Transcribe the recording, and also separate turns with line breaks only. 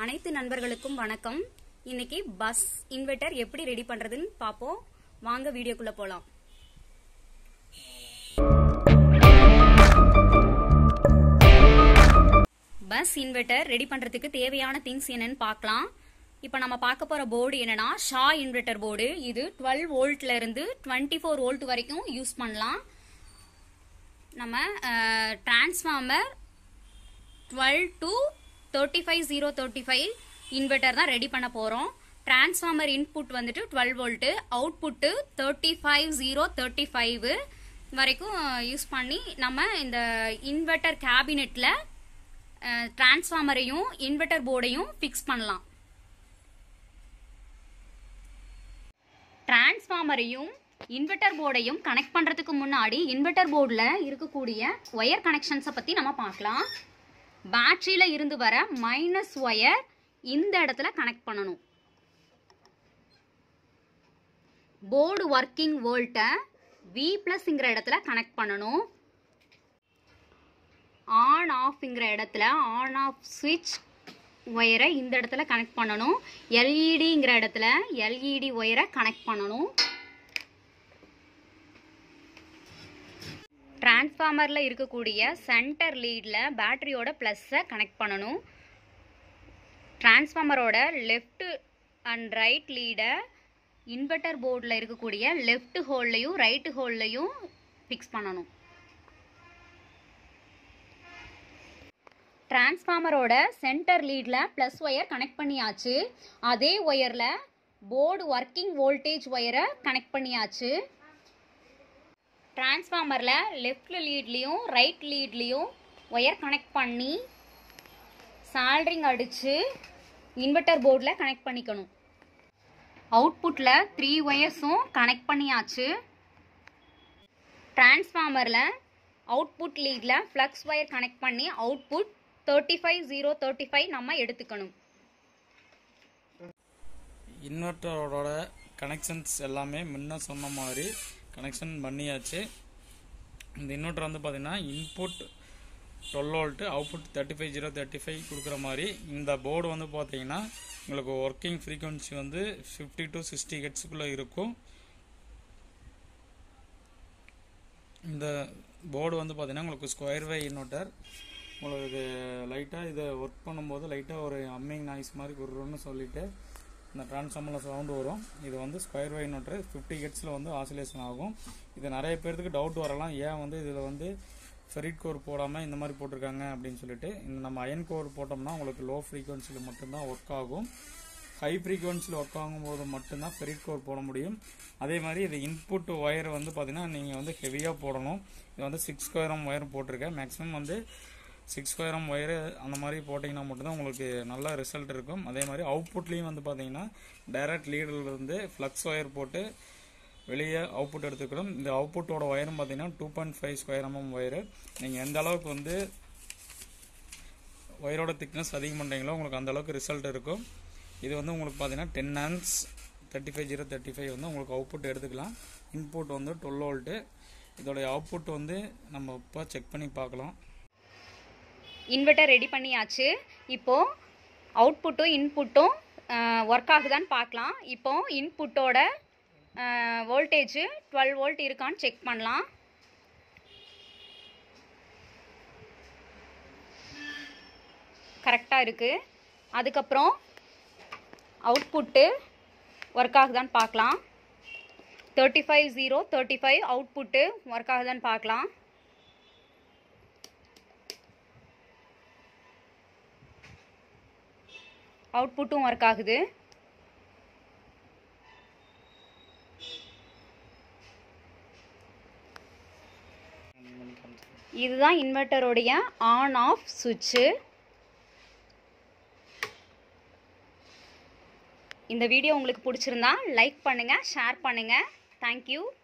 அனைத்து நண்பர்களுக்கும் வணக்கம் இன்னைக்கு பஸ் இன்வெர்டர் எப்படி ரெடி பண்றதுன்னு பாப்போம் வாங்க வீடியோக்குள்ள போலாம் பஸ் இன்வெர்டர் ரெடி பண்றதுக்கு தேவையான திங்ஸ் என்னன்னு பார்க்கலாம் இப்போ நம்ம பார்க்க போற போர்டு என்னன்னா ஷா இன்வெர்டர் போர்டு இது டுவெல் வோல்ட்ல இருந்து டுவெண்ட்டி ஃபோர் வோல்ட் வரைக்கும் யூஸ் பண்ணலாம் நம்ம transformer twelve to thirty five zero thirty five inverter தான் ரெடி பண்ண போகிறோம் டிரான்ஸ்ஃபார்மர் இன்புட் வந்துட்டு twelve volt output thirty five zero thirty five வரைக்கும் யூஸ் பண்ணி நம்ம இந்த இன்வெர்டர் கேபினெட்டில் டிரான்ஸ்ஃபார்மரையும் இன்வெர்டர் போர்டையும் ஃபிக்ஸ் பண்ணலாம் டிரான்ஸ்ஃபார்மரையும் இன்வெர்டர் போர்டையும் கனெக்ட் பண்ணுறதுக்கு முன்னாடி இன்வெர்டர் போர்டில் இருக்கக்கூடிய ஒயர் கனெக்ஷன்ஸை பற்றி நம்ம பார்க்கலாம் பேட்டரியில் இருந்து வர மைனஸ் ஒயர் இந்த இடத்துல கனெக்ட் பண்ணணும் போர்டு ஒர்க்கிங் வோல்ட்டை வி ப்ளஸ்ங்கிற இடத்துல கனெக்ட் பண்ணணும் ஆன் ஆஃப்ங்கிற இடத்துல ஆன் ஆஃப் சுவிட்ச் ஒயரை இந்த இடத்துல கனெக்ட் பண்ணணும் எல்இடிங்கிற இடத்துல எல்இடி ஒயரை கனெக்ட் பண்ணணும் டிரான்ஸ்ஃபார்மரில் இருக்கக்கூடிய சென்டர் லீடில் பேட்டரியோட ப்ளஸ்ஸை கனெக்ட் பண்ணணும் டிரான்ஸ்ஃபார்மரோட லெஃப்ட் அண்ட் ரைட் லீடை இன்வெர்டர் போர்டில் இருக்கக்கூடிய லெஃப்ட் ஹோல்லையும் ரைட்டு ஹோல்லையும் ஃபிக்ஸ் பண்ணணும் டிரான்ஸ்ஃபார்மரோட சென்டர் லீடில் ப்ளஸ் ஒயர் கனெக்ட் பண்ணியாச்சு அதே ஒயரில் போர்டு ஒர்க்கிங் வோல்டேஜ் ஒயரை கனெக்ட் பண்ணியாச்சு டிரான்ஸ்ஃபார்மரில் லெஃப்ட் லீட்லேயும் ரைட் லீட்லேயும் ஒயர் கனெக்ட் பண்ணி சால்ட்ரிங் அடித்து இன்வெர்டர் போர்டில் கனெக்ட் பண்ணிக்கணும் அவுட்புட்டில் த்ரீ ஒயர்ஸும் கனெக்ட் பண்ணியாச்சு டிரான்ஸ்ஃபார்மரில் அவுட்புட் லீடில் ஃப்ளக்ஸ் ஒயர் கனெக்ட் பண்ணி output thirty five zero thirty five நம்ம எடுத்துக்கணும்
இன்வெர்ட்டரோட கனெக்ஷன்ஸ் எல்லாமே முன்ன சொன்ன மாதிரி கனெக்ஷன் பண்ணியாச்சு இந்த இன்வெர்ட்டர் வந்து பார்த்தீங்கன்னா input twelve volt output thirty five zero thirty five கொடுக்குற மாதிரி இந்த போர்டு வந்து பார்த்தீங்கன்னா உங்களுக்கு ஒர்க்கிங் ஃப்ரீக்குவன்சி வந்து ஃபிஃப்டி டு சிக்ஸ்டி ஹெட்ஸுக்குள்ளே இருக்கும் இந்த போர்டு வந்து பார்த்தீங்கன்னா உங்களுக்கு ஸ்கொயர் வே இன்வெர்ட்டர் உங்களுக்கு லைட்டாக இதை ஒர்க் பண்ணும்போது லைட்டாக ஒரு அம்மிங் நாய்ஸ் மாதிரி குருன்னு சொல்லிட்டு இந்த டிரான்ஸ்ஃபார்மரில் சவுண்டு வரும் இது வந்து ஸ்கொயர் வே இன்வெர்ட்டர் ஃபிஃப்டி ஹெட்ஸில் வந்து ஆசிலேஷன் ஆகும் இது நிறைய பேர்த்துக்கு டவுட் வரலாம் ஏன் வந்து இதில் வந்து ஃபெரிட் கோர் போடாமல் இந்த மாதிரி போட்டிருக்காங்க அப்படின்னு சொல்லிட்டு இந்த நம்ம அயன் கோர் போட்டோம்னா உங்களுக்கு லோ ஃப்ரீக்வன்சியில் மட்டும்தான் ஒர்க் ஆகும் ஹை ஃப்ரீக்வன்சியில் ஒர்க் ஆகும்போது மட்டும்தான் ஃபெரிட் கோர் போட முடியும் அதே மாதிரி இது இன்புட் ஒயர் வந்து பார்த்தீங்கன்னா நீங்கள் வந்து ஹெவியாக போடணும் இது வந்து சிக்ஸ் ஸ்கொயரம் ஒயர் போட்டிருக்கேன் மேக்ஸிமம் வந்து சிக்ஸ் ஸ்கொயரம் ஒயரு அந்த மாதிரி போட்டிங்கன்னா மட்டும்தான் உங்களுக்கு நல்ல ரிசல்ட் இருக்கும் அதே மாதிரி அவுட்புட்லேயும் வந்து பார்த்தீங்கன்னா டைரக்ட் லீடில் இருந்து ஃப்ளக்ஸ் ஒயர் போட்டு வெளியே அவுட்புட் எடுத்துக்கிறோம் இந்த அவுட்புட்டோட ஒயரும் பார்த்தீங்கன்னா two point five square mm wire நீங்கள் எந்த அளவுக்கு வந்து ஒயரோட திக்னஸ் அதிகம் பண்ணுறீங்களோ உங்களுக்கு அந்த அளவுக்கு ரிசல்ட் இருக்கும் இது வந்து உங்களுக்கு பார்த்தீங்கன்னா டென் ஆன்ஸ் thirty five zero thirty five வந்து உங்களுக்கு அவுட்புட் எடுத்துக்கலாம் இன்புட் வந்து டுவெல் வோல்ட்டு இதோடைய அவுட்புட் வந்து நம்ம இப்போ செக் பண்ணி பார்க்கலாம்
இன்வெர்டர் ரெடி பண்ணியாச்சு இப்போ அவுட்புட்டும் இன்புட்டும் ஒர்க் ஆகுதான்னு பார்க்கலாம் இப்போ இன்புட்டோட வோல்டேஜ் டுவெல் வோல்ட் இருக்கான்னு செக் பண்ணலாம் கரெக்டாக இருக்குது அதுக்கப்புறம் அவுட்புட்டு ஒர்க் ஆகுதான்னு பார்க்கலாம் thirty five zero thirty five output work ஆகுதான்னு பார்க்கலாம் அவுட்புட்டும் ஒர்க் ஆகுது இதுதான் இன்வெர்ட்டருடைய ஆன் ஆஃப் சுவிட்சு இந்த வீடியோ உங்களுக்கு பிடிச்சிருந்தா லைக் பண்ணுங்கள் ஷேர் பண்ணுங்கள் தேங்க்யூ